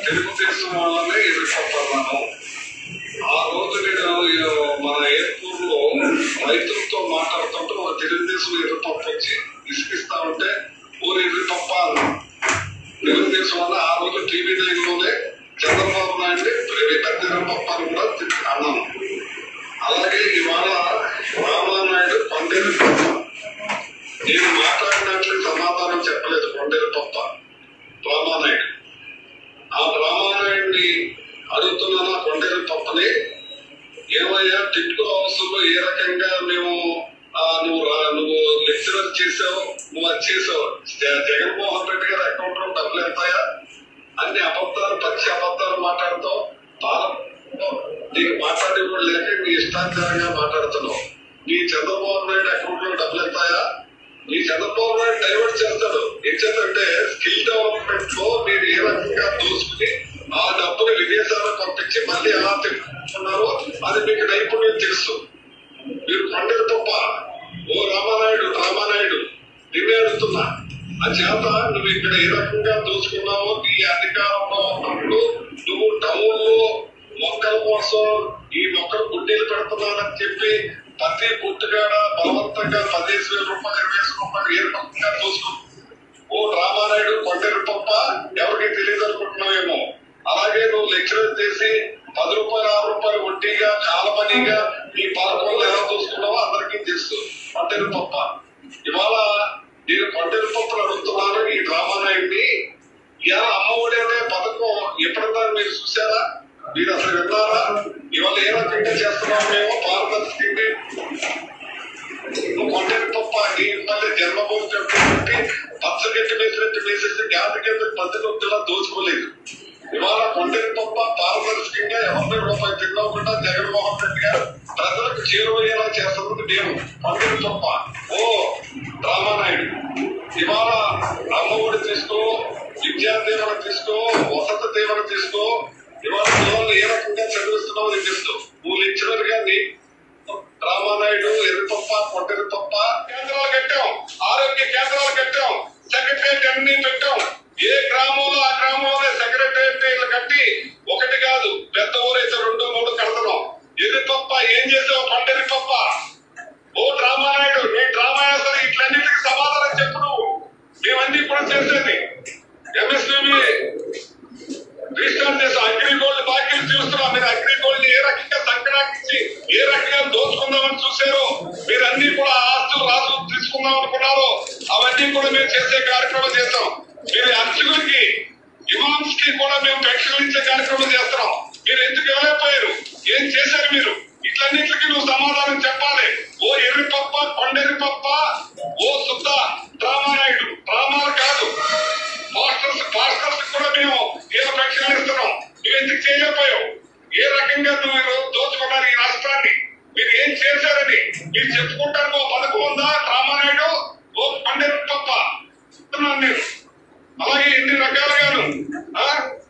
తెలుగుదేశం వాళ్ళనే ఎదుర్కొంటున్నాను ఆ రోజు నేను ఈ మన ఎయిర్పోర్ట్ లో రైతులతో మాట్లాడుతుంటే ఒక తెలుగుదేశం ఎదురుపప్పు వచ్చి ఇసుకిస్తా ఉంటే ఊరు ఎదురుపప్ప అన్నా తెలుగుదేశం వల్ల ఆ రోజు టీవీ నైన్ లోనే చంద్రబాబు నాయుడు పెద్ద ఎదురుపప్ప అని కూడా తిట్టి అన్నాను అలాగే ఇవాళ రామానాయుడు కొండేరు పప్ప నేను మాట్లాడినట్లు సమాధానం చెప్పలేదు కొండేరు పప్ప రామానాయుడు ఆ రామానాయుడిని అడుగుతున్నాను ఆ కొండేరు పప్పని ఏమయ్యా టిట్కో హౌస్ లో ఏ రకంగా మేము ఆ, నువ్వు రా- నువ్వు లెక్చరర్ చేసావు నువ్వు అది చేసావు జ- జగన్మోహన్ రెడ్డి గారి అకౌంట్ లో డబ్బులు ఎంతాయా అన్ని అబద్ధాలు పచ్చి అబద్ధాలు మాట్లాడుతావు పాలన నీకు మాట్లాడే కూడా లేక నీ ఇష్టాచారంగా మాట్లాడుతున్నావు నీ చంద్రబాబు నాయుడు అకౌంట్ లో డబ్బులు ఎంతాయా నీ చంద్రబాబు నాయుడు డైవర్ట్ చేస్తాడు ఏంటంటే స్కిల్ డెవలప్మెంట్ లో మీరు ఏ రకంగా దోసుకుని ఆ డబ్బుని విదేశాలకు పంపించి మళ్ళీ ఎలా తిప్పుకున్నారో అది మీకు నైపుణ్యం తెలుసు మీరు కొండలు తప్ప ఓ రామానాయుడు రామానాయుడు నిన్నే అడుగుతున్నా ఆ చేత నువ్వు ఇక్కడ ఏ రకంగా దోచుకున్నావో నీ అధికారంలో ఉన్నప్పుడు నువ్వు టౌన్ లో మొక్కల కోసం ఈ మొక్కలు గుడ్డీలు పెడుతున్నానని చెప్పి ప్రతి పుట్టుగాడ బలవంతంగా పదిహేను వేల రూపాయలు ఇరవై వేల రూపాయలు ఏ రకంగా దోచుకున్నావు ఓ రామానాయుడు కొండరు తప్ప ఎవరికి తెలియదు అనుకుంటున్నావేమో అలాగే నువ్వు లెక్చరర్ చేసి పది రూపాయలు ఆరు రూపాయలు వడ్డీగా కాలమనీగా నీ పాలకొల్లు ఎలా చూసుకున్నావో అందరికీ తెలుసు కొండరు తప్ప ఇవాళ నేను కొండరు పప్పులు అడుగుతున్నాను ఈ రామానాయుడిని ఇలా అమ్మఒడి అనే పథకం ఎప్పుడన్నా మీరు చూసారా మీరు అసలు విన్నారా ఇవాళ ఏ రకంగా చేస్తున్నాము మేము పారదర్శకంగా నువ్వు కొండని తప్ప నీ మళ్ళీ జన్మభూమి పెట్టి పచ్చగట్టి వేసినట్టు వేసేసి గాలి కింద పద్దెనిమిదిలా దోచుకోలేదు ఇవాళ కొండని తప్ప పారదర్శకంగా ఎవరిని రూపాయి తిన్నకుండా జగన్మోహన్ రెడ్డి గారు ప్రజలకు చేరువయ్యేలా చేస్తున్నది మేము కొండని తప్ప ఓ రామానాయుడు ఇవాళ అమ్మఒడి తీసుకో విద్యా దీవెన తీసుకో వసతి దీవెన తీసుకో ఇవాళ పిల్లల్ని ఏ రకంగా చదివిస్తున్నావు నీకు తెలుసు నువ్వు లెక్చరర్ గా నీ రామానాయుడు ఎర్రపప్ప కొట్టెరపప్ప కేంద్రాలు కట్టాం ఆరోగ్య కేంద్రాలు కట్టాం సెక్రటరియట్ అన్ని పెట్టాం ఏ గ్రామంలో ఆ గ్రామంలోనే సెక్రటరియట్ కట్టి ఒకటి కాదు పెద్ద ఊరైతే రెండు మూడు కడతాం ఎర్రపప్ప ఏం చేసావు పండెరిపప్ప ఓ రామానాయుడు నీ డ్రామా అసలు ఇట్లన్నిటికి సమాధానం చెప్పు నువ్వు మేమన్నీ కూడా చేసేది ఎంఎస్పీ రీస్టార్ట్ చేసాం అగ్రిగోల్డ్ బాకీలు చూస్తున్నాం మీరు అగ్రిగోల్డ్ ఏ రకంగా సంక్రాంతించి ఏ రకంగా దోచుకుందామని చూసారో మీరు అన్ని కూడా ఆస్తులు రాసులు తీసుకుందాం అనుకున్నారో అవన్నీ కూడా మేము చేసే కార్యక్రమం చేస్తాం మీరు అర్చకులకి ఇమామ్స్ కి కూడా మేము పెన్షన్ ఇచ్చే కార్యక్రమం చేస్తున్నాం మీరు ఎందుకు ఇవ్వలేకపోయారు ఏం చేశారు మీరు ఇట్లన్నిటికీ నువ్వు సమాధానం చెప్పాలి ఓ ఎర్రి పప్ప కొండెర్రి పప్ప ఓ సుద్ద రామానాయుడు రామాలు కాదు పాస్టర్స్ పాస్టర్స్ కూడా మేము ఏదో పెన్షన్ ఇస్తున్నాం నువ్వు ఎందుకు చేయలేకపోయావు ఏ రకంగా నువ్వు ఈరోజు దోచుకున్నారు ఈ రాష్ట్రాన్ని మీరు ఏం చేశారని మీరు చెప్పుకుంటారు ఓ పథకం ఉందా రామానాయుడు ఓ పండెరు తప్ప చెప్తున్నాను నేను అలాగే ఎన్ని రకాలుగాను ఆ?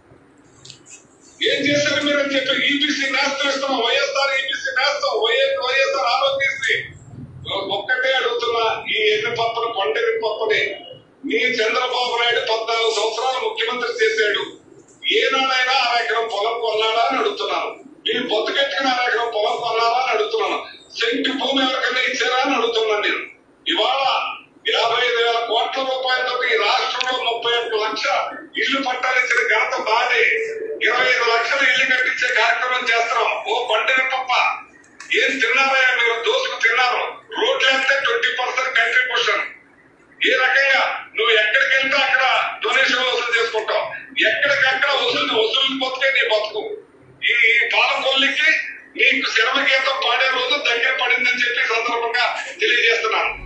ఏం చేశారు మీరు అని చెప్పి ఈబీసీ నేస్తం ఇస్తున్నాం వైఎస్ఆర్ ఈబీసీ నేస్తం వైఎస్ వైఎస్ఆర్ ఆరోగ్యశ్రీ ఒక్కటే అడుగుతున్నా ఈ ఎన్ని పప్పను కొండెరి పప్పని నీ చంద్రబాబు నాయుడు పద్నాలుగు సంవత్సరాలు ముఖ్యమంత్రి చేశాడు ఏనాడైనా అరెకరం పొలం కొన్నాడా అని అడుగుతున్నాను మీరు బొత్తుకెట్టుకుని అరెకరం పొలం కొన్నారా అని అడుగుతున్నాను సెంటు భూమి ఎవరికైనా ఇచ్చారా అని అడుగుతున్నాను నేను ఇవాళ యాభై ఐదు వేల కోట్ల రూపాయలతో ఈ రాష్ట్రంలో ముప్పై ఒక్క లక్ష ఇల్లు పట్టాలు ఇచ్చిన ఘనత బాధే ఇరవై ఐదు లక్షల ఇల్లు కట్టించే కార్యక్రమం చేస్తున్నాం ఓ పండిన తప్ప ఏం తిన్నారయ్యా మీరు దోసుకు తిన్నారు రోడ్లు ఎంత ట్వంటీ పర్సెంట్ కంట్రిబ్యూషన్ ఏ రకంగా నువ్వు ఎక్కడికి వెళ్తే అక్కడ డొనేషన్ వసూలు చేసుకుంటావు ఎక్కడికక్కడ వసూలు వసూలు బతుకే నీ బతుకు ఈ పాలకొల్లికి నీకు శరమ గీతం పాడే రోజు దగ్గర పడిందని చెప్పి ఈ సందర్భంగా తెలియజేస్తున్నాను